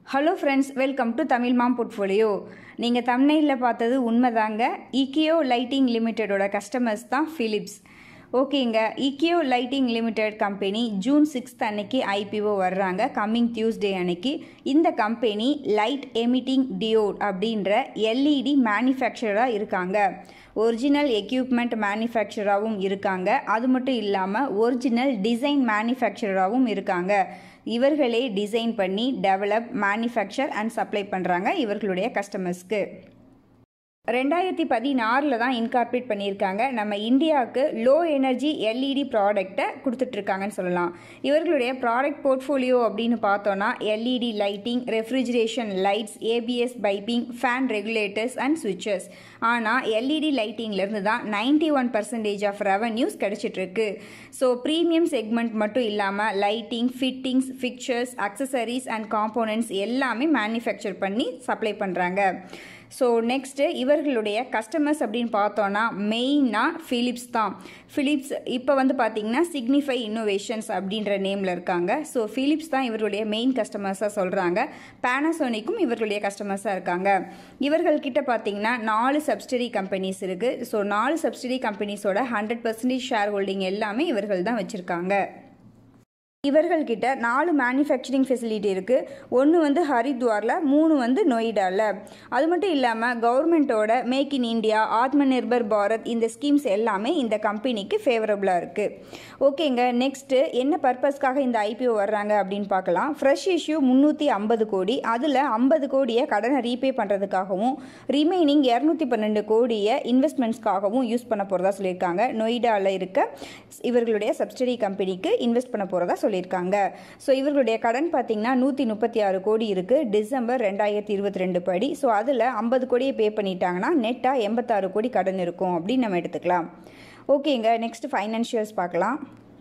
hello friends welcome to Tamil mom portfolio நீங்கள் தமிழில் பார்த்தது உண்மைதாங்க இக்கியோ லைட்டிங் லிமிட்டடோட கஸ்டமர்ஸ் தான் ஃபிலிப்ஸ் ஓகேங்க Ikio lighting limited company June sixth அன்னைக்கு ஐபிஓ வர்றாங்க கம்மிங் டியூஸ்டே அன்னைக்கு இந்த கம்பெனி லைட் எமிட்டிங் டியோட் அப்படின்ற எல்இடி மேனுஃபேக்சராக இருக்காங்க ஒரிஜினல் எக்யூப்மெண்ட் மேனுஃபேக்சராகவும் இருக்காங்க அது மட்டும் இல்லாமல் ஒரிஜினல் டிசைன் மேனுஃபேக்சராகவும் இருக்காங்க இவர்களே டிசைன் பண்ணி டெவலப் மேனுஃபேக்சர் அண்ட் சப்ளை பண்ணுறாங்க இவர்களுடைய கஸ்டமர்ஸ்க்கு ரெண்டாயிரத்தி பதினாறில் தான் இன்கார்பரேட் பண்ணியிருக்காங்க நம்ம இந்தியாவுக்கு லோ எனர்ஜி எல்இடி ப்ராடக்டை கொடுத்துட்ருக்காங்கன்னு சொல்லலாம் இவர்களுடைய ப்ராடக்ட் போர்ட்ஃபோலியோ அப்படின்னு பார்த்தோன்னா LED lighting refrigeration lights ABS piping fan regulators and switches ஆனால் எல்இடி லைட்டிங்லேருந்து தான் ninety one percentage of revenues கிடச்சிட்ருக்கு ஸோ ப்ரீமியம் செக்மெண்ட் மட்டும் இல்லாமல் lighting fittings fixtures accessories and components எல்லாமே மேனுஃபேக்சர் பண்ணி சப்ளை பண்ணுறாங்க ஸோ நெக்ஸ்ட்டு இவர்களுடைய கஸ்டமர்ஸ் அப்படின்னு பார்த்தோன்னா மெயினாக ஃபிலிப்ஸ் தான் ஃபிலிப்ஸ் இப்போ வந்து பார்த்தீங்கன்னா சிக்னிஃபை இன்னோவேஷன்ஸ் அப்படின்ற நேமில் இருக்காங்க ஸோ ஃபிலிப்ஸ் தான் இவர்களுடைய மெயின் கஸ்டமர்ஸாக சொல்கிறாங்க பேனாசோனிக்கும் இவர்களுடைய கஸ்டமர்ஸாக இருக்காங்க இவர்கள்கிட்ட பார்த்தீங்கன்னா நாலு சப்சிடரி கம்பெனிஸ் இருக்குது ஸோ நாலு சப்சிடரி கம்பெனிஸோட ஹண்ட்ரட் பர்சன்டேஜ் ஷேர் ஹோல்டிங் எல்லாமே இவர்கள் தான் வச்சுருக்காங்க இவர்கள்கிட்ட நாலு மேனுஃபேக்சரிங் ஃபெசிலிட்டி இருக்குது ஒன்று வந்து ஹரித்வாரில் மூணு வந்து நொய்டாவில் அது மட்டும் இல்லாமல் கவர்மெண்ட்டோட மேக் இன் இந்தியா ஆத்ம நிர்பர் பாரத் இந்த ஸ்கீம்ஸ் எல்லாமே இந்த கம்பெனிக்கு ஃபேவரபுளாக இருக்குது ஓகேங்க நெக்ஸ்ட்டு என்ன பர்பஸ்க்காக இந்த ஐபிஓ வர்றாங்க அப்படின்னு பார்க்கலாம் ஃப்ரெஷ் இஷ்யூ முந்நூற்றி ஐம்பது கோடி அதில் ஐம்பது கோடியை கடனை ரீபே பண்ணுறதுக்காகவும் ரிமைனிங் இரநூத்தி பன்னெண்டு கோடியை இன்வெஸ்ட்மெண்ட்ஸ்க்காகவும் யூஸ் பண்ண போகிறதா சொல்லியிருக்காங்க நொய்டாவில் இருக்க இவர்களுடைய சப்சிடரி கம்பெனிக்கு இன்வெஸ்ட் பண்ண போகிறதா சொல்லியிருக்காங்க ஸோ இவர்களுடைய கடன் பார்த்தீங்கன்னா நூற்றி முப்பத்தி ஆறு கோடி இருக்குது டிசம்பர் ரெண்டாயிரத்தி இருபத்தி ரெண்டு படி ஸோ அதில் ஐம்பது கோடியை பே பண்ணிட்டாங்கன்னா நெட்டாக எண்பத்தாறு கோடி கடன் இருக்கும் அப்படின்னு நம்ம எடுத்துக்கலாம் ஓகேங்க நெக்ஸ்ட் ஃபைனான்ஷியல்ஸ் பார்க்கலாம்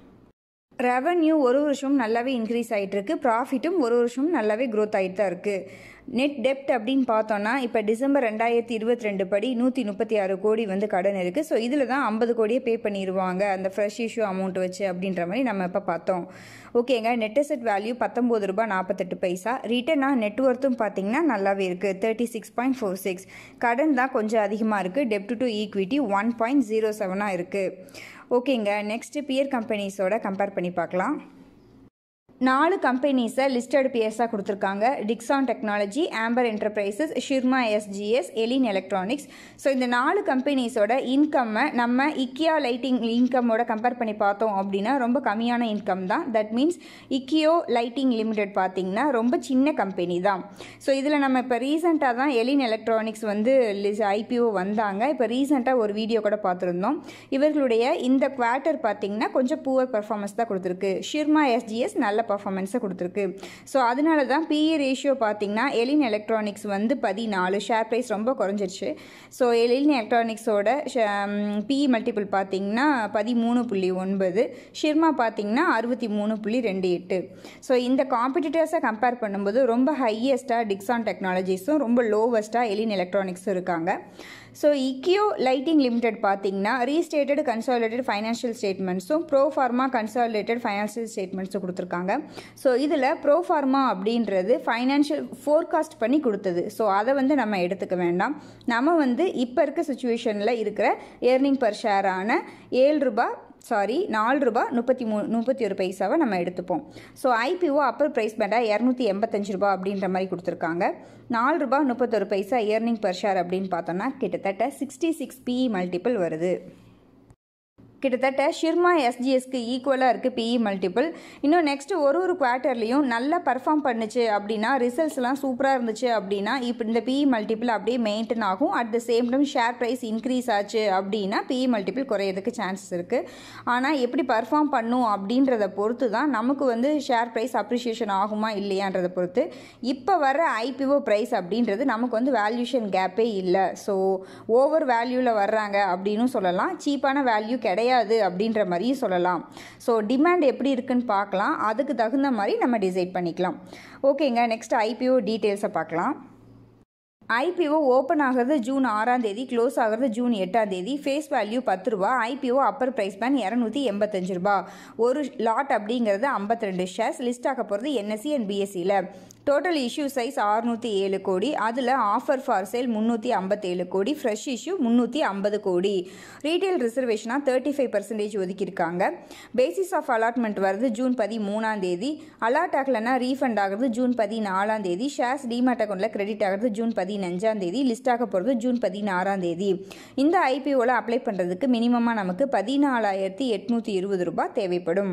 ரெவன்யூ ஒரு வருஷம் நல்லாவே இன்க்ரீஸ் ஆகிட்டு இருக்கு ப்ராஃபிட்டும் ஒரு வருஷம் நல்லாவே க்ரோத் ஆகிட்டு தான் இருக்குது நெட் டெப்ட் அப்படின்னு பார்த்தோன்னா இப்போ டிசம்பர் ரெண்டாயிரத்தி இருபத்தி ரெண்டு படி நூற்றி முப்பத்தி ஆறு கோடி வந்து கடன் இருக்குது ஸோ இதில் தான் ஐம்பது கோடியே பே பண்ணிடுவாங்க அந்த ஃப்ரெஷ் இஷ்யூ அமௌண்ட் வச்சு அப்படின்ற மாதிரி நம்ம இப்போ பார்த்தோம் ஓகேங்க நெட் அசெட் வேல்யூ பத்தொம்போது ரூபாய் நாற்பத்தெட்டு பைசா ரிட்டர்னாக நெட்ஒர்த்தும் பார்த்தீங்கன்னா நல்லாவே இருக்குது thirty six point four six கடன் தான் கொஞ்சம் அதிகமாக இருக்குது டெப்ட் to equity one point zero செவனாக இருக்குது ஓகேங்க நெக்ஸ்ட்டு பியர் கம்பெனிஸோட கம்பேர் பண்ணி பார்க்கலாம் நாலு கம்பெனிஸை லிஸ்டட் பியர்ஸாக கொடுத்துருக்காங்க Dixon technology Amber enterprises Syrma SGS Elin electronics so இந்த நாலு கம்பெனிஸோட இன்கம்மை நம்ம இக்கியா லைட்டிங் இன்கம்மோட கம்பேர் பண்ணி பார்த்தோம் அப்படின்னா ரொம்ப கம்மியான இன்கம் தான் that means IKIO lighting limited பார்த்தீங்கன்னா ரொம்ப சின்ன கம்பெனி தான் ஸோ இதில் நம்ம இப்போ ரீசெண்டாக தான் எலின் எலக்ட்ரானிக்ஸ் வந்து ஐபிஓ வந்தாங்க இப்போ ரீசெண்டாக ஒரு வீடியோ கூட பார்த்துருந்தோம் இவர்களுடைய இந்த குவார்ட்டர் பார்த்தீங்கன்னா கொஞ்சம் புவர் பர்ஃபார்மன்ஸ் தான் கொடுத்துருக்கு ஷிர்மா எஸ்ஜிஎஸ் நல்ல பர்ஃபார்மன்ஸை கொடுத்துருக்கு ஸோ அதனால தான் பிஇ ரேஷியோ பார்த்தீங்கன்னா எலின் எலக்ட்ரானிக்ஸ் வந்து பதினாலு ஷேர் ப்ரைஸ் ரொம்ப குறைஞ்சிருச்சு ஸோ எலின் எலக்ட்ரானிக்ஸோட பிஇ மல்டிபிள் பார்த்தீங்கன்னா பதிமூணு புள்ளி ஒன்பது ஷிர்மா பார்த்தீங்கன்னா அறுபத்தி மூணு புள்ளி ரெண்டு எட்டு ஸோ இந்த காம்படிட்டர்ஸை கம்பேர் பண்ணும்போது ரொம்ப ஹையஸ்ட்டாக டிக்ஸான் டெக்னாலஜிஸும் ரொம்ப லோவஸ்ட்டாக எலின் எலக்ட்ரானிக்ஸும் இருக்காங்க ஸோ இக்கியோ லைட்டிங் லிமிடெட் பார்த்தீங்கன்னா ரீஸ்டேட்டட் கன்சாலிடேட்டட் ஃபைனான்ஷியல் ஸ்டேட்மெண்ட்ஸும் ப்ரோ ஃபார்மா கன்சாலிடேட்டட் ஃபைனான்ஷியல் ஸ்டேட்மெண்ட்ஸும் கொடுத்துருக்காங்க ஸோ இதில் ப்ரோ ஃபார்மா அப்படின்றது ஃபைனான்ஷியல் ஃபோர்காஸ்ட் பண்ணி கொடுத்தது ஸோ அதை வந்து நம்ம எடுத்துக்க வேண்டாம் நம்ம வந்து இப்போ இருக்க சுச்சுவேஷனில் இருக்கிற ஏர்னிங் பர் ஷேரான ஏழு ரூபாய் சாரி நாலு ரூபா முப்பத்தி மூணு முப்பத்தி ஒரு பைசாவை நம்ம எடுத்துப்போம் ஸோ ஐபிஓ அப்பர் ப்ரைஸ் பேண்டாக இரநூத்தி எண்பத்தஞ்சு ரூபா அப்படின்ற மாதிரி கொடுத்துருக்காங்க நாலு ரூபா முப்பத்தொரு பைசா இயர்னிங் பர் ஷேர் அப்படின்னு பார்த்தோன்னா கிட்டத்தட்ட சிக்ஸ்டி சிக்ஸ் பிஇ மல்டிபிள் வருது கிட்டத்தட்ட ஷிர்மா எஸ்ஜிஎஸ்க்கு ஈக்குவலாக இருக்குது பிஇ மல்டிபிள் இன்னும் நெக்ஸ்ட் ஒரு ஒரு குவார்ட்டர்லேயும் நல்லா பர்ஃபார்ம் பண்ணுச்சு அப்படின்னா ரிசல்ட்ஸ்லாம் சூப்பராக இருந்துச்சு அப்படின்னா இப்போ இந்த பிஇ மல்டிபிள் அப்படியே மெயின்டைன் ஆகும் at the same time share price increase ஆச்சு அப்படின்னா பிஇ மல்டிபிள் குறையிறதுக்கு சான்சஸ் இருக்குது ஆனால் எப்படி பர்ஃபார்ம் பண்ணும் அப்படின்றத பொறுத்து தான் நமக்கு வந்து ஷேர் ப்ரைஸ் அப்ரிஷியேஷன் ஆகுமா இல்லையான்றதை பொறுத்து இப்போ வர ஐபிஓ ப்ரைஸ் அப்படின்றது நமக்கு வந்து வேல்யூஷன் கேப்பே இல்லை ஸோ ஓவர் வேல்யூவில் வர்றாங்க அப்படின்னு சொல்லலாம் சீப்பான வேல்யூ கிடையாது கிடையாது அப்படின்ற மாதிரியும் சொல்லலாம் ஸோ டிமாண்ட் எப்படி இருக்குன்னு பார்க்கலாம் அதுக்கு தகுந்த மாதிரி நம்ம டிசைட் பண்ணிக்கலாம் ஓகேங்க நெக்ஸ்ட் ஐபிஓ டீட்டெயில்ஸை பார்க்கலாம் ஐபிஓ ஓப்பன் ஆகிறது ஜூன் ஆறாம் தேதி க்ளோஸ் ஆகிறது ஜூன் எட்டாம் தேதி ஃபேஸ் வேல்யூ பத்து ரூபா ஐபிஓ அப்பர் ப்ரைஸ் பேன் இரநூத்தி எண்பத்தஞ்சு ரூபா ஒரு லாட் அப்படிங்கிறது ஐம்பத்தி ரெண்டு ஷேர்ஸ் லிஸ்ட் ஆக போகிறது என்எஸ்சி அண்ட் பிஎஸ்சியில் டோட்டல் இஷ்யூ சைஸ் அறுநூற்றி ஏழு கோடி அதில் ஆஃபர் ஃபார் சேல் முந்நூற்றி ஐம்பத்தேழு கோடி ஃப்ரெஷ் இஷ்யூ முந்நூற்றி ஐம்பது கோடி ரீட்டைல் ரிசர்வேஷனாக தேர்ட்டி ஃபைவ் பர்சன்டேஜ் ஒதுக்கியிருக்காங்க பேசிஸ் ஆஃப் அலாட்மெண்ட் வருது ஜூன் பதிமூணாம் தேதி அலாட் ஆகலைன்னா ரீஃபண்ட் ஆகுறது ஜூன் பதினாலாம் தேதி ஷேர்ஸ் டிமாட் அக்கௌண்ட்டில் கிரெடிட் ஆகிறது ஜூன் பதினஞ்சாம் தேதி லிஸ்ட் ஆக போகிறது ஜூன் பதினாறாம் தேதி இந்த ஐபிஓவில் அப்ளை பண்ணுறதுக்கு மினிமமாக நமக்கு பதினாலாயிரத்தி எட்நூற்றி இருபது ரூபாய் தேவைப்படும்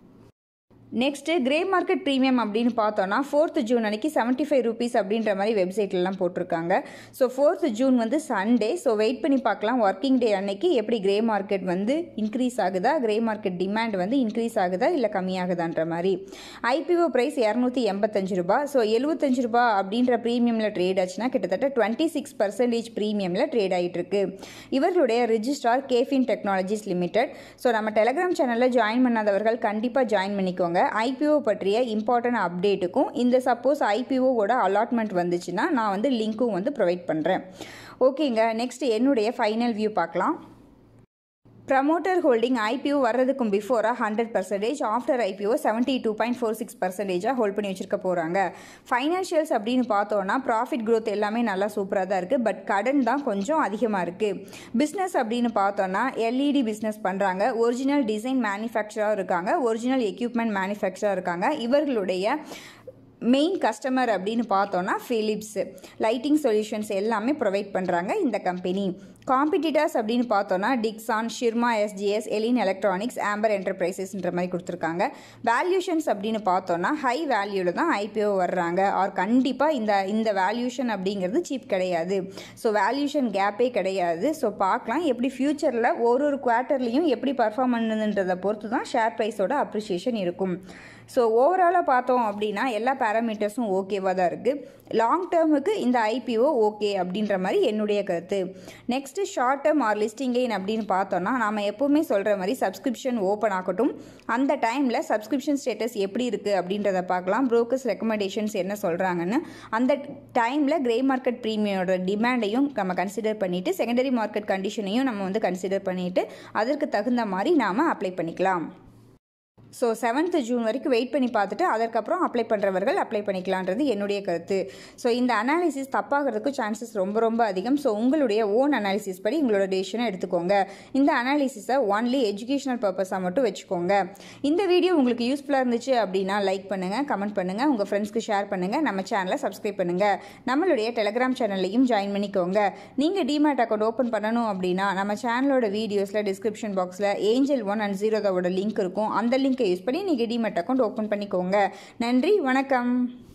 நெக்ஸ்ட்டு கிரே மார்க்கெட் ப்ரீமியம் அப்படின்னு பார்த்தோன்னா ஃபோர்த் ஜூன் அன்னைக்கு செவன்ட்டி ஃபைவ் ருபீஸ் அப்படின்ற மாதிரி வெப்சைட்லலாம் போட்டிருக்காங்க ஸோ ஃபோர்த் ஜூன் வந்து சண்டே ஸோ வெயிட் பண்ணி பார்க்கலாம் ஒர்க்கிங் டே அன்னைக்கு எப்படி கிரே மார்க்கெட் வந்து இன்க்ரீஸ் ஆகுதா கிரே மார்க்கெட் டிமாண்ட் வந்து இன்க்ரீஸ் ஆகுதா இல்லை கம்மியாகுதான்ற மாதிரி ஐபிஓ ப்ரைஸ் இரநூத்தி எண்பத்தஞ்சு ரூபாய் ஸோ எழுபத்தஞ்சு ரூபாய் அப்படின்ற ப்ரீமியமில் ட்ரேட் ஆச்சுன்னா கிட்டத்தட்ட டுவெண்ட்டி சிக்ஸ் பர்சன்டேஜ் ப்ரீமியமில் ட்ரேட் ஆகிட்டு இருக்கு இவர்களுடைய registrar KFin technologies limited so நம்ம டெலகிராம் சேனலில் ஜாயின் பண்ணாதவர்கள் கண்டிப்பாக ஜாயின் பண்ணிக்கோங்க ஐபிஓ பற்றிய இம்பார்ட்டன்ட் அப்டேட்டுக்கும் இந்த சப்போஸ் ஐபிஓவோட அலாட்மெண்ட் வந்துச்சுன்னா நான் வந்து லிங்க்கும் வந்து ப்ரொவைட் பண்ணுறேன் ஓகேங்க நெக்ஸ்ட் என்னுடைய ஃபைனல் வியூ பார்க்கலாம் ப்ரமோட்டர் ஹோல்டிங் ஐபிஓ வர்றதுக்கும் பிஃபோராக hundred percentage after IPO seventy two point four six பர்சன்டேஜாக ஹோல்ட் பண்ணி வச்சிருக்க போகிறாங்க ஃபைனான்ஷியல்ஸ் அப்படின்னு பார்த்தோன்னா ப்ராஃபிட் க்ரோத் எல்லாமே நல்லா சூப்பராக தான் இருக்குது பட் கடன் தான் கொஞ்சம் அதிகமாக இருக்குது பிஸ்னஸ் அப்படின்னு பார்த்தோன்னா எல்இடி பிஸ்னஸ் பண்ணுறாங்க ஒரிஜினல் டிசைன் மேனுஃபேக்சராக இருக்காங்க ஒரிஜினல் எக்யூப்மெண்ட் மேனுஃபேக்சராக இருக்காங்க இவர்களுடைய மெயின் கஸ்டமர் அப்படின்னு பார்த்தோன்னா ஃபிலிப்ஸ் லைட்டிங் சொல்யூஷன்ஸ் எல்லாமே ப்ரொவைட் பண்ணுறாங்க இந்த கம்பெனி காம்படிட்டர்ஸ் அப்படின்னு பார்த்தோன்னா Dixon Syrma SGS Elin electronics Amber என்டர்பிரைசஸ்ன்ற மாதிரி கொடுத்துருக்காங்க வேல்யூஷன்ஸ் அப்படின்னு பார்த்தோன்னா ஹை வேல்யூவில் தான் ஐபிஓ வர்றாங்க ஆர் கண்டிப்பாக இந்த இந்த வேல்யூஷன் அப்படிங்கிறது சீப் கிடையாது ஸோ வேல்யூஷன் கேப்பே கிடையாது ஸோ பார்க்கலாம் எப்படி ஃப்யூச்சரில் ஒரு ஒரு குவார்ட்டர்லேயும் எப்படி பர்ஃபார்ம் பண்ணுதுன்றதை பொறுத்து தான் ஷேர் ப்ரைஸோட அப்ரிஷியேஷன் இருக்கும் ஸோ ஓவராலாக பார்த்தோம் அப்படின்னா எல்லா பேராமீட்டர்ஸும் ஓகேவாக தான் இருக்குது லாங் டேர்முக்கு இந்த ஐபிஓ ஓகே அப்படின்ற மாதிரி என்னுடைய கருத்து next short term or listing gain அப்படின்னு பார்த்தோன்னா நாம் எப்போவுமே சொல்கிற மாதிரி சப்ஸ்கிரிப்ஷன் ஓப்பன் ஆகட்டும் அந்த டைமில் சப்ஸ்கிரிப்ஷன் ஸ்டேட்டஸ் எப்படி இருக்குது அப்படின்றத பார்க்கலாம் ப்ரோக்கர்ஸ் ரெக்கமெண்டேஷன்ஸ் என்ன சொல்கிறாங்கன்னு அந்த டைமில் கிரே மார்க்கெட் ப்ரீமியோட டிமாண்டையும் நம்ம கன்சிடர் பண்ணிவிட்டு செகண்டரி மார்க்கெட் கண்டிஷனையும் நம்ம வந்து கன்சிடர் பண்ணிவிட்டு அதற்கு தகுந்த மாதிரி நாம் அப்ளை பண்ணிக்கலாம் ஸோ செவன்த் ஜூன் வரைக்கும் வெயிட் பண்ணி பார்த்துட்டு அதற்கப்புறம் அப்ளை பண்ணுறவர்கள் அப்ளை பண்ணிக்கலான்றது என்னுடைய கருத்து ஸோ இந்த அனாலிசிஸ் தப்பாகிறதுக்கு சான்சஸ் ரொம்ப ரொம்ப அதிகம் ஸோ உங்களுடைய ஓன் அனாலிசிஸ் படி உங்களோட டெசிஷனை எடுத்துக்கோங்க இந்த அனாலிசிஸை ஒன்லி எஜுகேஷனல் பர்பஸாக மட்டும் வச்சுக்கோங்க இந்த வீடியோ உங்களுக்கு யூஸ்ஃபுல்லாக இருந்துச்சு அப்படின்னா லைக் பண்ணுங்கள் கமெண்ட் பண்ணுங்கள் உங்கள் ஃப்ரெண்ட்ஸ்க்கு ஷேர் பண்ணுங்கள் நம்ம சேனலை சப்ஸ்கிரைப் பண்ணுங்கள் நம்மளுடைய டெலிகிராம் சேனல்லையும் ஜாயின் பண்ணிக்கோங்க நீங்கள் டிமேட் அக்கௌண்ட் ஓப்பன் பண்ணணும் அப்படின்னா நம்ம சேனலோட வீடியோஸில் டிஸ்கிரிப்ஷன் பாக்ஸில் ஏஞ்சல் ஒன் அண்ட் ஜீரோதோட லிங்க் இருக்கும் அந்த லிங்க் யூஸ் பண்ணி நீங்கள் டிமெட் அக்கௌண்ட் ஓப்பன் பண்ணிக்கோங்க நன்றி வணக்கம்